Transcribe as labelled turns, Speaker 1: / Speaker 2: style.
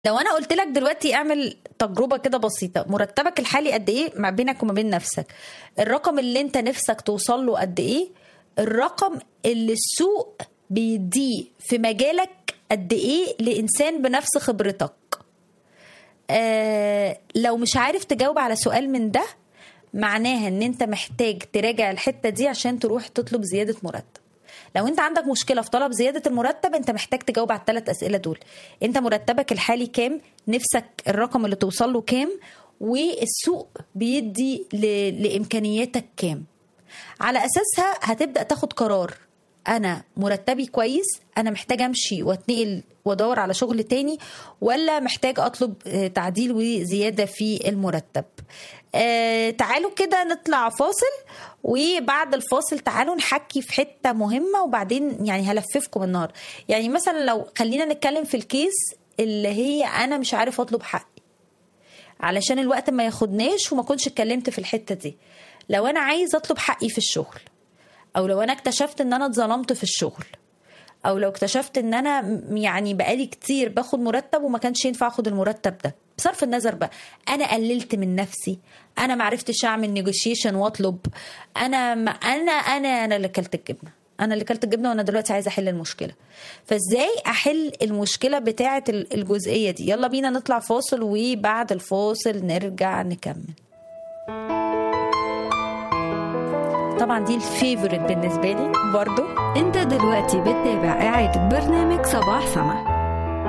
Speaker 1: لو انا قلت لك دلوقتي اعمل تجربه كده بسيطه مرتبك الحالي قد ايه ما بينك وما بين نفسك الرقم اللي انت نفسك توصل له قد ايه الرقم اللي السوق بيديه في مجالك قد ايه لانسان بنفس خبرتك آه لو مش عارف تجاوب على سؤال من ده معناها ان انت محتاج تراجع الحته دي عشان تروح تطلب زياده مرتب لو انت عندك مشكله في طلب زياده المرتب انت محتاج تجاوب على الثلاث اسئله دول انت مرتبك الحالي كام نفسك الرقم اللي توصل له كام والسوق بيدي ل... لامكانياتك كام على اساسها هتبدا تاخد قرار انا مرتبي كويس انا محتاج امشي واتنقل وادور على شغل تاني ولا محتاج اطلب تعديل وزياده في المرتب آه تعالوا كده نطلع فاصل وبعد الفاصل تعالوا نحكي في حته مهمه وبعدين يعني هلففكم النهار يعني مثلا لو خلينا نتكلم في الكيس اللي هي انا مش عارف اطلب حقي علشان الوقت ما ياخدناش وما كنتش اتكلمت في الحته دي لو انا عايز اطلب حقي في الشغل او لو انا اكتشفت ان انا اتظلمت في الشغل او لو اكتشفت ان انا يعني بقالي كتير باخد مرتب وما كانش ينفع اخد المرتب ده بصرف النظر بقى انا قللت من نفسي انا ما عرفتش اعمل نيجوشيشن واطلب انا ما انا انا انا اللي كلت الجبنه انا اللي كلت الجبنه وانا دلوقتي عايزه احل المشكله فازاي احل المشكله بتاعه الجزئيه دي يلا بينا نطلع فاصل وبعد الفاصل نرجع نكمل طبعا دي الفيفورت بالنسبه لي برضو
Speaker 2: انت دلوقتي بتتابع اعادة برنامج صباح سما